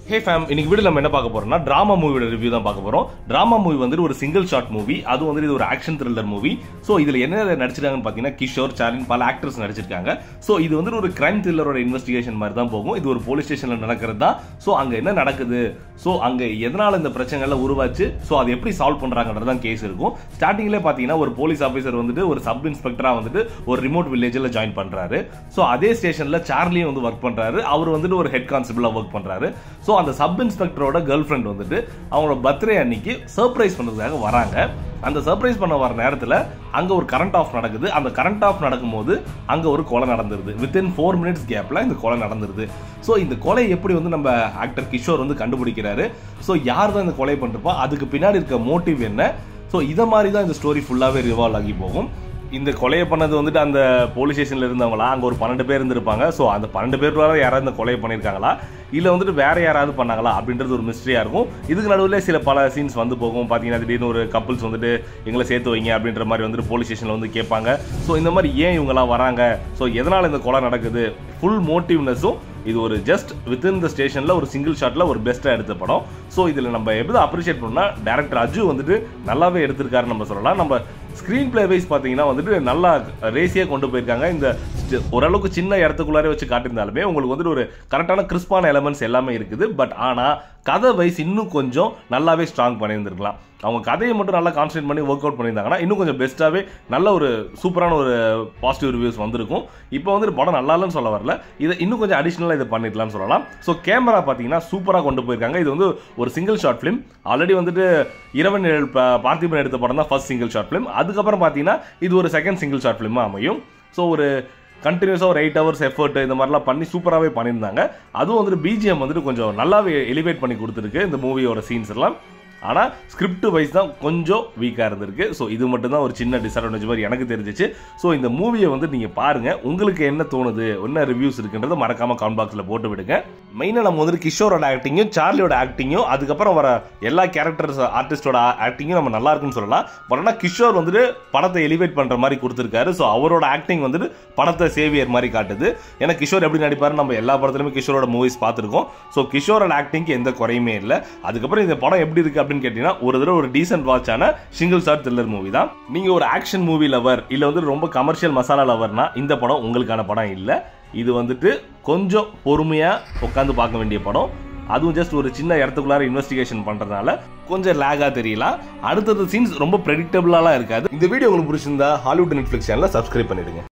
ஹே fame இன்னைக்கு video நம்ம என்ன பார்க்க போறோம்னா டிராமா மூவியோட ரிவ்யூ தான் பார்க்க போறோம் டிராமா மூவி வந்துட்டு ஒரு சிங்கிள் ஷாட் மூவி அது வந்துட்டு இது ஒரு ஆக்ஷன் த்ரில்லர் மூவி ஸோ இதுல என்ன நடிச்சிருக்காங்கன்னு பார்த்தீங்கன்னா கிஷோர் சாலின் பல ஆக்டர்ஸ் நடிச்சிருக்காங்க ஸோ இது வந்துட்டு ஒரு கிரைம் த்ரில்லரோட இன்வெஸ்டிகேஷன் மாதிரி தான் போகும் இது ஒரு போலீஸ் ஸ்டேஷன்ல நடக்கிறது தான் ஸோ அங்க என்ன நடக்குது ஸோ அங்க எதனால இந்த பிரச்சனைகள் உருவாச்சு ஸோ அது எப்படி சால்வ் பண்றாங்கன்றது தான் கேஸ் இருக்கும் ஸ்டார்டிங்லேயே பார்த்தீங்கன்னா ஒரு போலீஸ் ஆஃபீஸர் வந்துட்டு ஒரு சப் இன்ஸ்பெக்டரா வந்துட்டு ஒரு ரிமோட் வில்லேஜில் ஜாயின் பண்றாரு ஸோ அதே ஸ்டேஷன்ல சார்லியும் வந்து ஒர்க் பண்றாரு அவர் வந்துட்டு ஒரு ஹெட் கான்ஸ்டபிளா ஒர்க் பண்றாரு ஸோ அந்த சப் இன்ஸ்பெக்டரோட கேர்ள் ஃப்ரெண்ட் வந்துட்டு அவங்களோட பர்த்டே அன்னைக்கு சர்ப்ரைஸ் பண்ணுறதுக்காக வராங்க அந்த சர்ப்ரைஸ் பண்ண வர நேரத்தில் அங்கே ஒரு கரண்ட் ஆஃப் நடக்குது அந்த கரண்ட் ஆஃப் நடக்கும்போது அங்கே ஒரு கொலை நடந்துருது வித்தின் ஃபோர் மினிட்ஸ் கேப்பில் இந்த கொலை நடந்துருது ஸோ இந்த கொலை எப்படி வந்து நம்ம ஆக்டர் கிஷோர் வந்து கண்டுபிடிக்கிறாரு ஸோ யார் தான் இந்த கொலை பண்ணிருப்பா அதுக்கு பின்னாடி இருக்க மோட்டிவ் என்ன ஸோ இதை மாதிரி தான் இந்த ஸ்டோரி ஃபுல்லாகவே ரிவால்வ் ஆகி போகும் இந்த கொலையை பண்ணது வந்துட்டு அந்த போலீஸ் ஸ்டேஷன்ல இருந்தவங்களா அங்கே ஒரு பன்னெண்டு பேர் இருந்திருப்பாங்க ஸோ அந்த பன்னெண்டு பேர் யாராவது இந்த கொலையை பண்ணியிருக்காங்களா இல்லை வந்துட்டு வேற யாராவது பண்ணாங்களா அப்படின்றது ஒரு மிஸ்ட்ரியாக இருக்கும் இதுக்கு நடுவில் சில பல சீன்ஸ் வந்து போகும் பார்த்தீங்கன்னா திடீர்னு ஒரு கப்புள்ஸ் வந்துட்டு எங்களை சேர்த்து வைங்க அப்படின்ற மாதிரி வந்துட்டு போலீஸ் ஸ்டேஷனில் வந்து கேட்பாங்க ஸோ இந்த மாதிரி ஏன் இவங்கெல்லாம் வராங்க ஸோ எதனால் இந்த கொலை நடக்குது ஃபுல் மோட்டிவ்னஸும் இது ஒரு ஜஸ்ட் வித்தின் த ஸ்டேஷனில் ஒரு சிங்கிள் ஷாட்டில் ஒரு பெஸ்ட்டாக எடுத்த படம் ஸோ இதில் நம்ம எப்படி அப்ரிஷியேட் பண்ணோம்னா டேரக்டர் அஜு வந்துட்டு நல்லாவே எடுத்திருக்காருன்னு நம்ம சொல்லலாம் நம்ம ஸ்க்ரீன் பிளே வைஸ் பார்த்தீங்கன்னா வந்துட்டு நல்லா ரேசியாக கொண்டு போயிருக்காங்க இந்த st- ஓரளவுக்கு சின்ன இடத்துக்குள்ளாரே வச்சு காட்டியிருந்தாலுமே உங்களுக்கு வந்துட்டு ஒரு கரெக்டான கிறிஸ்பான எலமெண்ட்ஸ் எல்லாமே இருக்குது பட் ஆனால் கதை வைஸ் இன்னும் கொஞ்சம் நல்லாவே ஸ்ட்ராங் பண்ணியிருந்திருக்கலாம் அவங்க கதையை மட்டும் நல்லா கான்சன்ட்ரேட் பண்ணி ஒர்க் அவுட் பண்ணியிருந்தாங்கன்னா இன்னும் கொஞ்சம் பெஸ்ட்டாகவே நல்ல ஒரு சூப்பரான ஒரு பாசிட்டிவ் ரிவ்யூஸ் வந்திருக்கும் இப்போ வந்துட்டு படம் நல்லா இல்லைன்னு சொல்ல வரல இதை இன்னும் கொஞ்சம் அடிஷ்னலாக இதை பண்ணிடலாம்னு சொல்லலாம் ஸோ கேமரா பார்த்தீங்கன்னா சூப்பராக கொண்டு போயிருக்காங்க இது வந்து ஒரு சிங்கிள் ஷார்ட் ஃபிலிம் ஆல்ரெடி வந்துட்டு இரவன் நிழல் ப- பார்த்திபன் எடுத்த படம் தான் ஃபர்ஸ்ட் சிங்கிள் ஷார்ட் ஃபிலிம் அதுக்கப்புறம் பார்த்தீங்கன்னா இது ஒரு செகண்ட் சிங்கிள் ஷார்ட் ஃபிலிமாக அமையும் ஸோ ஒரு கண்டினியூஸாக ஒரு எயிட் ஹவர்ஸ் எஃபர்ட் இந்த மாதிரிலாம் பண்ணி சூப்பராகவே பண்ணியிருந்தாங்க அதுவும் வந்துட்டு பிஜிஎம் வந்துட்டு கொஞ்சம் நல்லாவே எலிவேட் பண்ணி கொடுத்துருக்கு இந்த மூவியோட சீன்ஸ் எல்லாம் ஆனால் ஸ்கிரிப்ட் வைஸ் தான் கொஞ்சம் வீக்காக இருந்திருக்கு ஸோ இது மட்டும் தான் ஒரு சின்ன டிஸ்அட்வான்டேஜ் மாதிரி எனக்கு தெரிஞ்சிச்சு ஸோ இந்த மூவியை வந்து நீங்கள் பாருங்கள் உங்களுக்கு என்ன தோணுது என்ன ரிவ்யூஸ் இருக்குன்றதை மறக்காமல் கமெண்ட் பாக்ஸில் போட்டு விடுங்க மெயினாக நம்ம வந்துட்டு கிஷோரோட ஆக்டிங்கும் சார்லியோட ஆக்டிங்கும் அதுக்கப்புறம் வர எல்லா கேரக்டர்ஸ் ஆர்டிஸ்டோட ஆக்டிங்கும் நம்ம நல்லா இருக்குன்னு சொல்லலாம் பட் ஆனால் கிஷோர் வந்துட்டு படத்தை எலிவேட் பண்ணுற மாதிரி கொடுத்துருக்காரு ஸோ அவரோட ஆக்டிங் வந்துட்டு படத்தை சேவியர் மாதிரி காட்டுது ஏன்னா கிஷோர் எப்படி நடிப்பாரு நம்ம எல்லா படத்துலையுமே கிஷோரோட மூவிஸ் பார்த்துருக்கோம் ஸோ கிஷோரோட ஆக்டிங்க்கு எந்த குறையுமே இல்லை அதுக்கப்புறம் இந்த படம் எப்படி இருக்கு அப்படின்னு கேட்டீங்கன்னா ஒரு தடவை ஒரு டீசென்ட் வாட்சான சிங்கிள் ஷாட் த்ரில்லர் மூவி தான் நீங்க ஒரு ஆக்ஷன் மூவி லவர் இல்ல வந்து ரொம்ப கமர்ஷியல் மசாலா லவர்னா இந்த படம் உங்களுக்கான படம் இல்லை இது வந்துட்டு கொஞ்சம் பொறுமையா உட்காந்து பார்க்க வேண்டிய படம் அதுவும் ஜஸ்ட் ஒரு சின்ன இடத்துக்குள்ளார இன்வெஸ்டிகேஷன் பண்றதுனால கொஞ்சம் லேகா தெரியலாம் அடுத்தது சீன்ஸ் ரொம்ப ப்ரெடிக்டபிளாலாம் இருக்காது இந்த வீடியோ உங்களுக்கு பிடிச்சிருந்தா ஹாலிவுட் நெட்ஃபிளிக்ஸ் சேனலை சப்ஸ்கிரைப் பண்ணிடுங்க